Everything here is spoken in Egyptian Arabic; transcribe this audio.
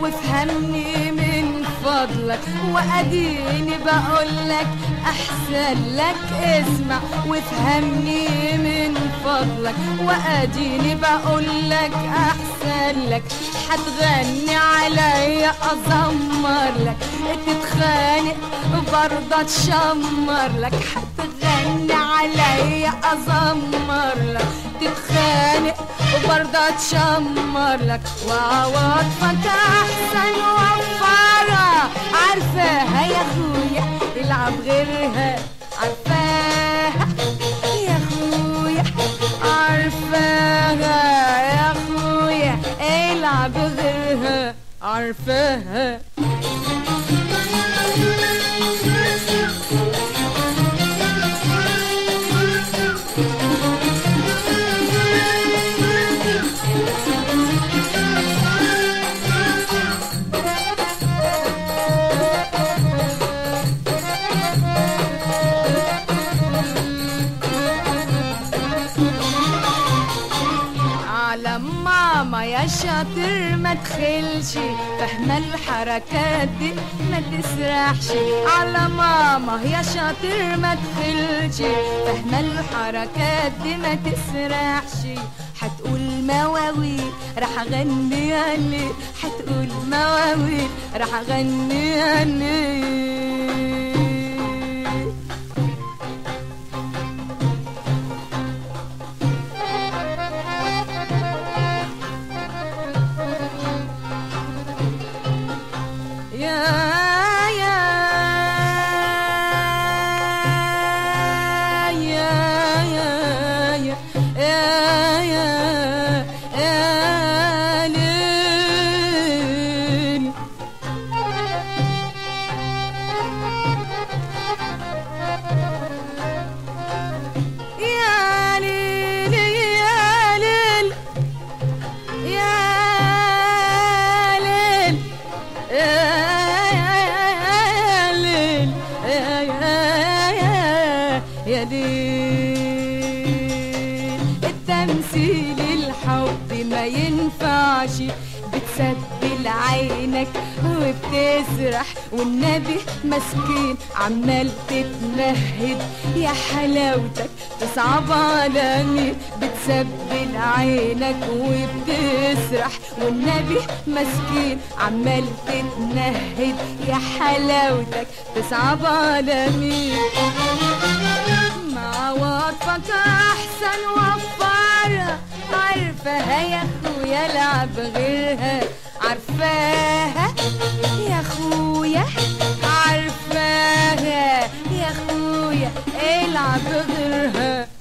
وافهمني من فضلك واديني بقولك احسن لك اسمع وافهمني من فضلك واديني بقولك احسن لك هتغني عليا ازمر لك تتخانق برضه تشمر لك هتغني عليا ازمر لك تتخانق وبرضه تشمر لك وعواطفك احسن وفرة عارفاها يا اخويا العب غيرها عارفاها يا اخويا عارفاها يا اخويا العب غيرها عارفاها على ماما يا شاطر ما تخلش فاهمة الحركات دي ما تسرحش على ماما يا شاطر ما تخلش فاهمة الحركات دي ما تسرحش هتقول مواويل راح اغني عليه هتقول مواويل راح اغني عليه يا يا يا يا يا يا يا يا ليل يا ليل يا ليل يا ليل يا ليل يا ليل التمثيل الحب ما ينفعش بتسبل عينك وبتسرح والنبي مسكين عمال تتمهد يا حلاوتك تصعب على مين بتسبل عينك وبتسرح والنبي مسكين عمال تتنهد يا حلاوتك تصعب على مين مع وصفك احسن وفارة عارفاها يا اخويا العب غيرها عارفاها يا اخويا عارفاها يا اخويا العب غيرها